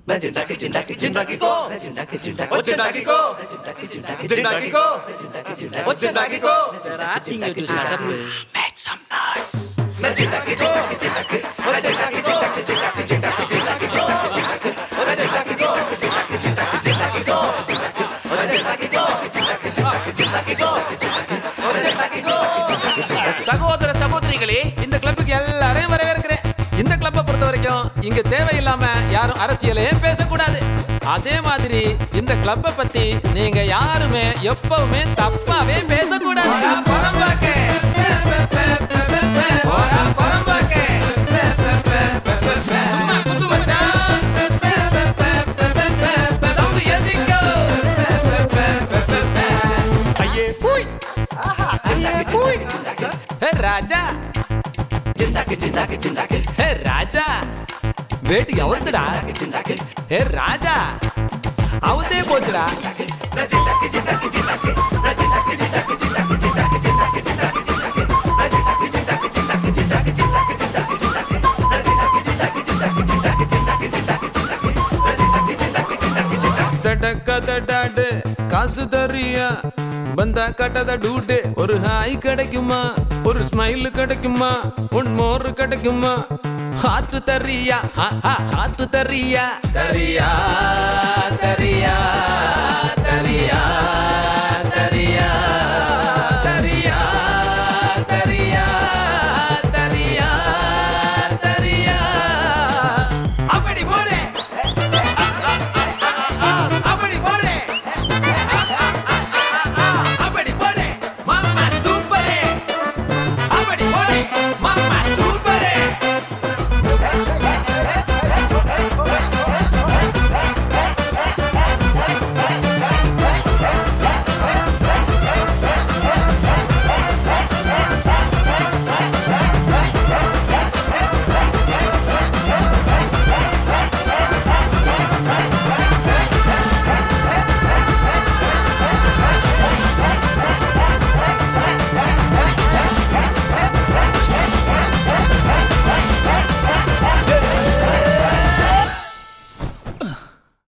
asking you to shut up. Make some noise. சகோதர சகோதரிகளே இந்த கிளப்புக்கு எல்லாரையும் வரவேற்கிறேன் இந்த கிளப்பை பொறுத்த வரைக்கும் இங்க தேவையில்லாம யாரும் அரசியலே பேசக்கூடாது அதே மாதிரி இந்த கிளப்பை பத்தி நீங்க யாருமே எப்பவுமே தப்பாவே பேசக்கூடாது போடா புறம்போக்கு. போடா புறம்போக்கு. சும்மா குத்து மச்சான். Sound ஏத்திக்கோ. ஹே ராஜா ஹே ராஜா வேட்டு எவருதுடா ஹே ராஜா அவதே போச்சுடா சடக்கத டாடு காசு தரியா பந்தா கட்டத டூட்டு ஒரு ஹாய் கிடைக்குமா ஒரு ஸ்மைல் கிடைக்குமா ஒன் மோர் கிடைக்குமா ஹார்ட் தரியா ஹார்ட் தரியா தரியா